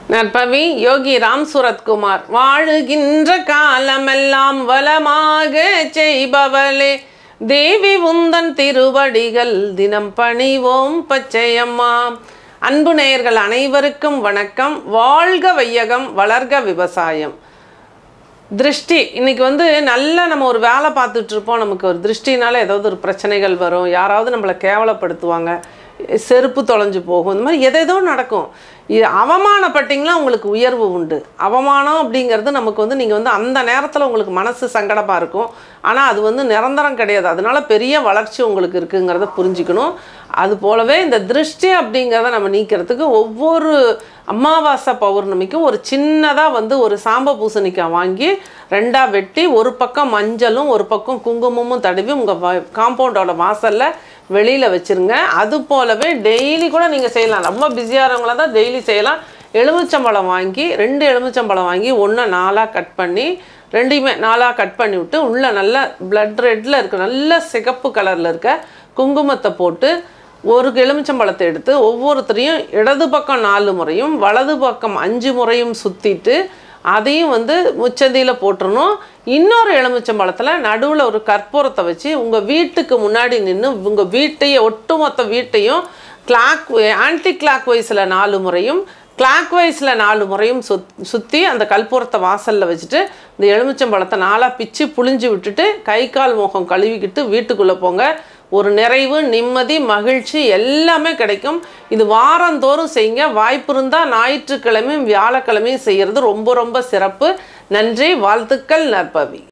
நற்பவி யோகி ராம் சுரத்குமார் வாழுகின்ற காலமெல்லாம் வளமாக செய்பவளே தேவி உந்தன் திருவடிகள் தினம் பணிவோம் பச்சையம்மா அன்பு நேயர்கள் அனைவருக்கும் வணக்கம் வாழ்க வையகம் வளர்க விவசாயம் திருஷ்டி இன்னைக்கு வந்து நல்லா நம்ம ஒரு வேலை பார்த்துட்டு இருப்போம் நமக்கு ஒரு திருஷ்டினால ஏதாவது ஒரு பிரச்சனைகள் வரும் யாராவது நம்மளை கேவலப்படுத்துவாங்க செருப்பு தொலைஞ்சு போகும் இந்த மாதிரி எதேதோ நடக்கும் இது அவமானப்பட்டீங்களா உங்களுக்கு உயர்வு உண்டு அவமானம் அப்படிங்கிறது நமக்கு வந்து நீங்கள் வந்து அந்த நேரத்தில் உங்களுக்கு மனசு சங்கடமாக இருக்கும் ஆனால் அது வந்து நிரந்தரம் கிடையாது அதனால பெரிய வளர்ச்சி உங்களுக்கு இருக்குங்கிறத புரிஞ்சுக்கணும் அது போலவே இந்த திருஷ்டி அப்படிங்கிறத நம்ம நீக்கிறதுக்கு ஒவ்வொரு அமாவாசை பௌர்ணமிக்கும் ஒரு சின்னதாக வந்து ஒரு சாம்ப பூசணிக்காய் வாங்கி ரெண்டாக வெட்டி ஒரு பக்கம் மஞ்சளும் ஒரு பக்கம் குங்குமமும் தடவி உங்கள் காம்பவுண்டோட வாசலில் வெளியில் வச்சுருங்க அது போலவே டெய்லி கூட நீங்கள் செய்யலாம் ரொம்ப பிஸியாகிறவங்கள தான் டெய்லி செய்யலாம் எலுமிச்சம்பழம் வாங்கி ரெண்டு எலுமிச்சம்பழம் வாங்கி ஒன்று நாலாக கட் பண்ணி ரெண்டையுமே நாலாக கட் பண்ணி விட்டு உள்ளே நல்ல பிளட் ரெட்டில் இருக்க நல்ல சிகப்பு கலரில் இருக்க குங்குமத்தை போட்டு ஒரு எலுமிச்சம்பழத்தை எடுத்து ஒவ்வொருத்தரையும் இடது பக்கம் நாலு முறையும் வலது பக்கம் அஞ்சு முறையும் சுற்றிட்டு அதையும் வந்து முச்சந்தியில் போட்டுறணும் இன்னொரு எலுமிச்சம்பழத்தில் நடுவில் ஒரு கற்பூரத்தை வச்சு உங்கள் வீட்டுக்கு முன்னாடி நின்று உங்கள் வீட்டையே ஒட்டுமொத்த வீட்டையும் கிளாக் ஆன்டி கிளாக் வைஸில் நாலு முறையும் கிளாக் வைஸில் நாலு முறையும் சுத் சுற்றி அந்த கற்பூரத்தை வாசலில் வச்சுட்டு இந்த எலுமிச்சம்பழத்தை நாலாக பிச்சு புழிஞ்சு விட்டுட்டு கை கால் முகம் கழுவிக்கிட்டு வீட்டுக்குள்ளே போங்க ஒரு நிறைவு நிம்மதி மகிழ்ச்சி எல்லாமே கிடைக்கும் இது வாரந்தோறும் செய்யுங்க வாய்ப்பு இருந்தால் ஞாயிற்றுக்கிழமையும் வியாழக்கிழமையும் செய்கிறது ரொம்ப ரொம்ப சிறப்பு நன்றி வாழ்த்துக்கள் நற்பவி